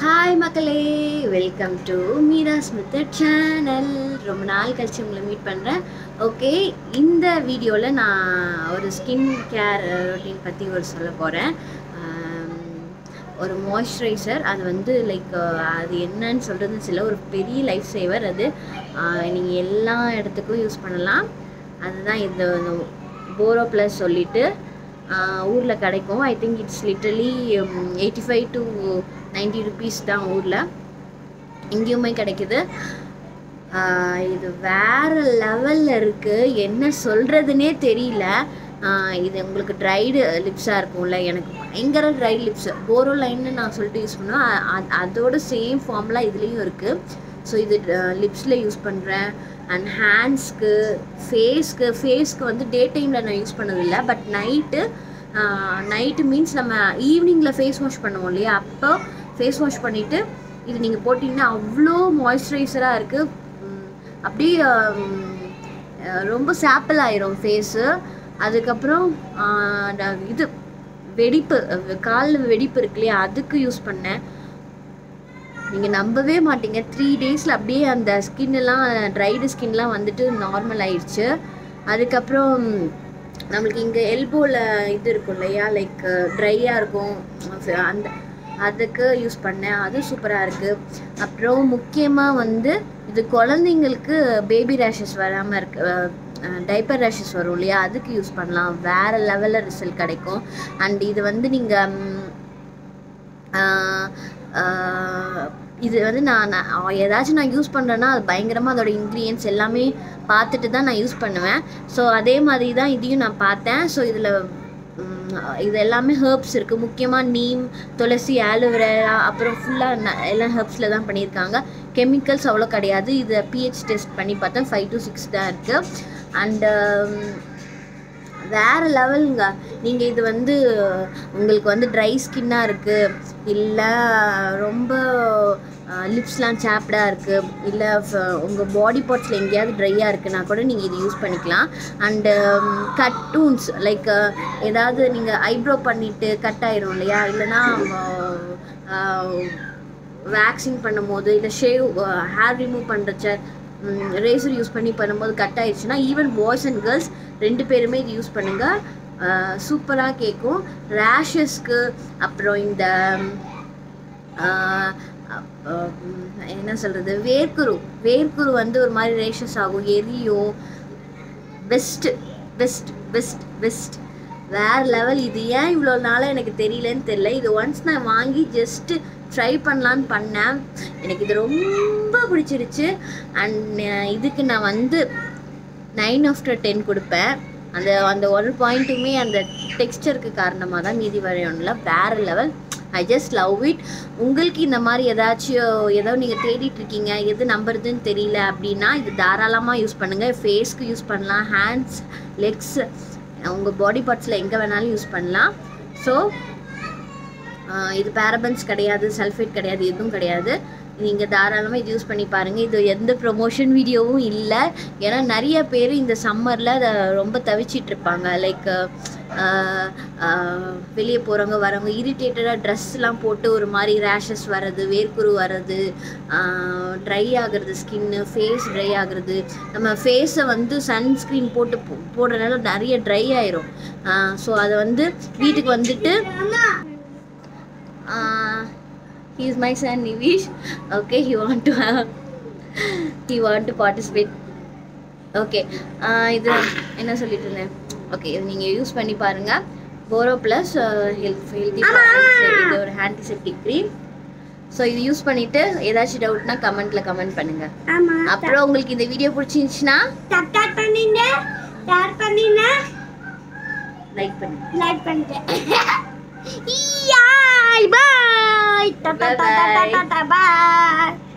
Hi மக்களே welcome to Meera Smith channel ரொம்ப நாள் கழிச்சு உங்களை மீட் பண்ணுறேன் ஓகே இந்த வீடியோவில் நான் ஒரு ஸ்கின் கேர் ரொட்டீன் பற்றி ஒரு சொல்ல போகிறேன் ஒரு மாய்ஸ்சரைசர் அது வந்து லைக் அது என்னன்னு சொல்கிறது சில ஒரு பெரிய லைஃப் சேவர் அது நீங்கள் எல்லா இடத்துக்கும் யூஸ் பண்ணலாம் அதுதான் இந்த போரோ ப்ளஸ் சொல்லிட்டு ஊரில் கிடைக்கும் I think it's literally eighty five to ninety rupees தான் ஊரில் இங்கேயுமே கிடைக்குது ஆஹ் இது வேற லெவலில் இருக்குது என்ன சொல்கிறதுனே தெரியல ஆஹ் இது உங்களுக்கு ட்ரைடு லிப்ஸாக இருக்கும்ல எனக்கு பயங்கர ட்ரை லிப்ஸ் போரோ லைன்னு நான் சொல்லிட்டு யூஸ் பண்ணுவேன் அ- அ- அதோட சேம் ஃபார்ம்லாம் இதுலேயும் இருக்குது ஸோ இது லிப்ஸில் யூஸ் பண்ணுறேன் அண்ட் ஹேண்ட்ஸ்க்கு ஃபேஸ்க்கு ஃபேஸ்க்கு வந்து டே டைமில் நான் யூஸ் பண்ணதில்லை பட் நைட்டு நைட்டு மீன்ஸ் நம்ம ஈவினிங்கில் ஃபேஸ் வாஷ் பண்ணுவோம் இல்லையா அப்போ ஃபேஸ் வாஷ் பண்ணிவிட்டு இது நீங்கள் போட்டிங்கன்னா அவ்வளோ மாய்ஸ்சரைசராக இருக்குது அப்படியே உம், அஹ், ரொம்ப சாப்பிள் ஆயிரும் ஃபேஸு அதுக்கப்புறம் ஆஹ், நான் இது வெடிப்பு காலில் வெடிப்பு இருக்கு இல்லையா அதுக்கு யூஸ் பண்ணேன் நீங்கள் நம்பவே மாட்டீங்க த்ரீ டேஸில் அப்படியே அந்த ஸ்கின் எல்லாம் ட்ரைடு ஸ்கின்லாம் வந்துட்டு நார்மல் ஆயிடுச்சு அதுக்கப்புறம் நம்மளுக்கு இங்கே எல்போவில் இது இருக்கும் இல்லையா லைக் ட்ரையாக இருக்கும் அந்த அதுக்கு யூஸ் பண்ணேன் அது சூப்பராக இருக்குது அப்புறம் முக்கியமாக வந்து இது குழந்தைங்களுக்கு பேபி ரேஷஸ் வராமல் இருக்கு டைப்பர் ரேஷஸ் வரும் இல்லையா அதுக்கு யூஸ் பண்ணலாம் வேறு லெவலில் ரிசல்ட் கிடைக்கும் அண்ட் இது வந்து நீங்கள் ஆஹ் ஆஹ் இது வந்து நான் நான் ஏதாச்சும் நான் யூஸ் பண்ணுறேன்னா அது பயங்கரமாக அதோட இன்க்ரீடியன்ஸ் எல்லாமே பார்த்துட்டு தான் நான் யூஸ் பண்ணுவேன் ஸோ அதே மாதிரி தான் இதையும் நான் பார்த்தேன் ஸோ இதில் இது எல்லாமே ஹெர்ப்ஸ் இருக்குது முக்கியமாக நீம் துளசி ஆலோவேரா அப்புறம் ஃபுல்லாக எல்லாம் ஹெர்ப்ஸில் தான் பண்ணியிருக்காங்க கெமிக்கல்ஸ் அவ்வளோ கிடையாது இதை பிஹெச் டெஸ்ட் பண்ணி பார்த்தேன் ஃபைவ் டு சிக்ஸ் தான் இருக்குது அண்டு வேறு லெவலுங்க நீங்கள் இது வந்து உங்களுக்கு வந்து ட்ரை ஸ்கின்னாக இருக்குது இல்லை ரொம்ப லிப்ஸ்லாம் சாப்டாக இருக்குது இல்லை உங்கள் பாடி பார்ட்ஸில் எங்கேயாவது ட்ரையாக இருக்குன்னா கூட நீங்கள் இது யூஸ் பண்ணிக்கலாம் அண்டு கட்டூன்ஸ் லைக் ஏதாவது நீங்கள் ஐப்ரோ பண்ணிவிட்டு கட் ஆயிரும் இல்லையா இல்லைன்னா வேக்சிங் பண்ணும்போது இல்லை ஷேவ் ஹேர் ரிமூவ் பண்ணுறச்ச ரேசர் யூஸ் பண்ணி பண்ணும்போது கட் ஆயிடுச்சுன்னா ஈவன் பாய்ஸ் அண்ட் கேர்ள்ஸ் ரெண்டு பேருமே இது யூஸ் பண்ணுங்கள் சூப்பராக கேட்கும் ரேஷஸ்க்கு அப்புறம் இந்த ஆஹ், அஹ், என்ன சொல்கிறது வேர்க்குரு வேர்க்குரு வந்து ஒரு மாதிரி ரேஷஸ் ஆகும் எரியும் பெஸ்ட்டு பெஸ்ட் பெஸ்ட் பெஸ்ட் வேறு லெவல் இது ஏன் இவ்வளோ நாளாக எனக்கு தெரியலன்னு தெரியல இது ஒன்ஸ் நான் வாங்கி ஜஸ்ட்டு ட்ரை பண்ணலான்னு பண்ணேன் எனக்கு இது ரொம்ப பிடிச்சிருச்சு அண்ட் இதுக்கு நான் வந்து நைன் ஆஃப்டர் டென் கொடுப்பேன் அந்த அந்த ஒரு பாயிண்ட்டுமே அந்த டெக்ஸ்டருக்கு காரணமாக தான் மீதி வரையணும்ல வேறு level I just love it உங்களுக்கு இந்த மாதிரி ஏதாச்சும் ஏதோ நீங்கள் தேடிட்டு இருக்கீங்க எது நம்புறதுன்னு தெரியல அப்படின்னா இது தாராளமாக யூஸ் பண்ணுங்கள் ஃபேஸ்க்கு யூஸ் பண்ணலாம் ஹேண்ட்ஸ் லெக்ஸ் உங்கள் பாடி பார்ட்ஸில் எங்கே வேணாலும் யூஸ் பண்ணலாம் ஸோ இது பேரபன்ஸ் கிடையாது சல்ஃபேட் கிடையாது எதுவும் கிடையாது நீங்கள் தாராளமாக இது யூஸ் பண்ணி பாருங்கள் இது எந்த ப்ரொமோஷன் வீடியோவும் இல்லை ஏன்னா நிறைய பேர் இந்த சம்மரில் அதை ரொம்ப தவிச்சிட்டு இருப்பாங்க லைக் வெளியே போகிறவங்க வரவங்க இரிட்டேட்டடாக ட்ரெஸ்லாம் போட்டு ஒரு மாதிரி ரேஷஸ் வர்றது வேர்க்குரு வர்றது ட்ரை ஆகுறது ஸ்கின்னு ஃபேஸ் ட்ரை ஆகுறது நம்ம ஃபேஸை வந்து சன்ஸ்க்ரீன் போட்டு போ- போடுறதுனால நிறைய ட்ரை ஆயிரும் ஸோ அதை வந்து வீட்டுக்கு வந்துட்டு uh, he is my son Nivish. Okay, he want to have he want to participate. Okay இது என்ன சொல்லிட்டு இருந்தேன் ஓகே இது நீங்கள் யூஸ் பண்ணி பாருங்கள் போரோ ப்ளஸ் ஹெல்த் ஹெல்த்தி இது ஒரு ஆன்டிசெப்டிக் க்ரீம் ஸோ இது யூஸ் பண்ணிவிட்டு ஏதாச்சும் டவுட்னா கமெண்ட்டில் கமெண்ட் பண்ணுங்கள் ஆமா அப்புறம் உங்களுக்கு இந்த வீடியோ பிடிச்சிருந்துச்சுன்னா சப்ஸ்கிரைப் பண்ணிங்க ஷேர் பண்ணிங்க லைக் பண்ணுங்க லைக் பண்ணிட்டு யாய் பாய் Bye bye. பாய்